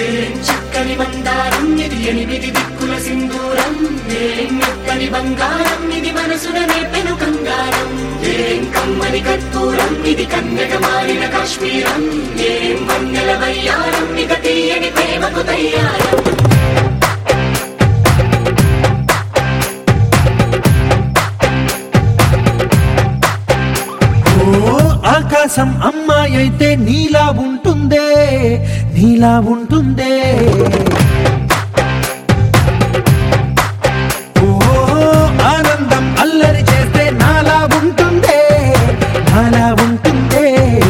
ఏం చక్కని మందారం ఇది ఎనిమిది దిక్కుల సింధూరం ఏం మెత్తని బంగారం ఇది మనసున నేపెను కంగారం ఏం కమ్మని కర్పూరం ఇది కన్యక మారిన కాశ్మీరం ఏం వన్నెల వయ్యారం ఇక తీయని ప్రేమకు తయ్యారం ఓ ఆకాశం అమ్మాయి అయితే నీలా ఉంటుందే నీలా ఉంటుందే ఓ ఆనందం అల్లరి చేస్తే నాలా ఉంటుందే నాలా ఉంటుందే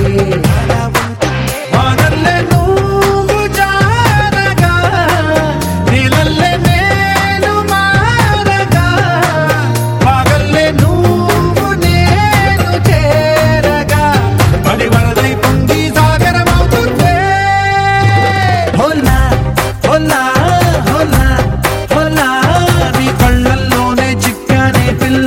వానల్లే నువ్వు జారగా నీలల్లే నేను మారగా పగల్లే నువ్వు నేను చేరగా పడి వరదై పొంగి సాగరమవుతుందే హోలా హోలా హోలా హోలా నీ కళ్ళల్లోనే చిక్కానే పిల్ల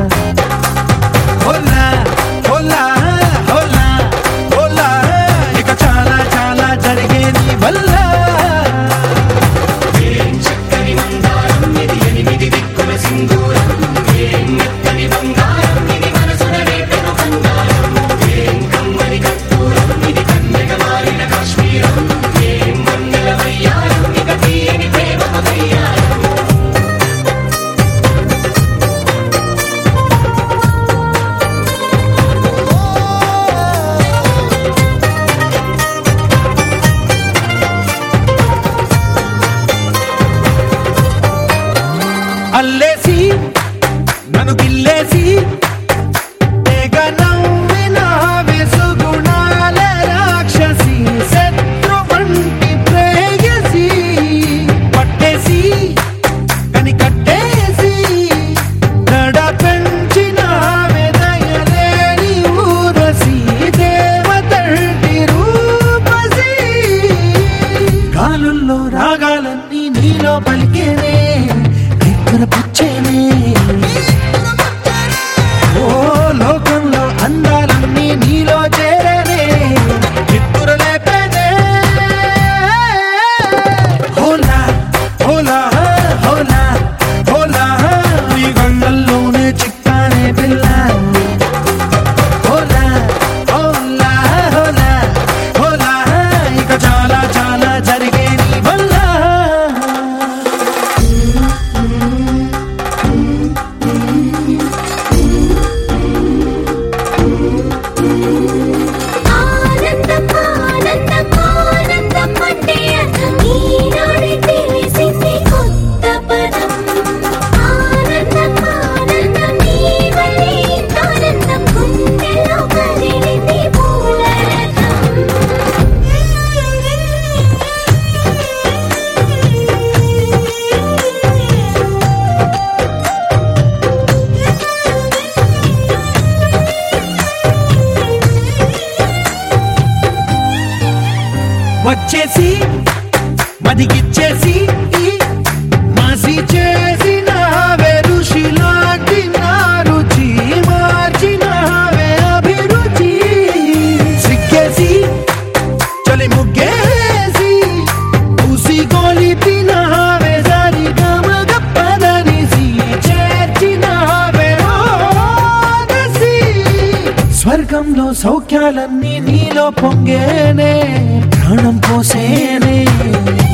హోలా హోలా హోలా హోలా ఇక చాలా చాలా జరిగే నీ వల్ల ఏం చక్కని మందారం ఇది ఎనిమిది దిక్కుల సింధూరం ఏం మెత్తని బంగారం ఇది మనసున రేపెను కంగారం ఏం కమ్మని కర్పూరం ఇది కన్యక మారిన కాశ్మీరం ఏం వన్నెల వయ్యారం ఇక తీయని ప్రేమకు తయ్యారం అల్లేసి నన్ను గిల్లేసి తెగ నవ్విన వెసుగుణాల రాక్షసి శత్రు వంటి ప్రేయసి పట్టేసి కని కట్టేసి నడ పెంచిన వెదయలేని ఊరసి దేవతంటి రూపసి గాలుల్లో రాగాలన్నీ నీలో పలికేనే నిద్ర పుచ్చేనే ఓ లోకంలో అందాలన్నీ నీలో చేరనే నిద్ర లేపేనే హోలా హోలా హోలా హోలా నీ గంగల్లోనే చిక్కానే పిల్ల హోలా హోలా హోలా హోలా ఇక చాలా చాలా జరిగే నీ వల్ల ఆనందం ఆనందం ఆనందం అంటే ఈనాడే తెలిసింది కొత్త పదం ఆనందం ఆనందం నీ వల్లే ఆనందం గుండెలో కదిలింది పూలరథం వచ్చేసి మదిగిచ్చేసి మాసి చేసిన ఋషిలాంటి నా రుచి మార్చినావే అభిరుచి సిగ్గేసి చలి ముగ్గేసి ఉసి గొలిపినావే సరి గమగ పదనిసి చేర్చినావే ఓదసి స్వర్గంలో సౌఖ్యాలన్నీ నీలో పొంగేనే ప్రాణం పోసేనే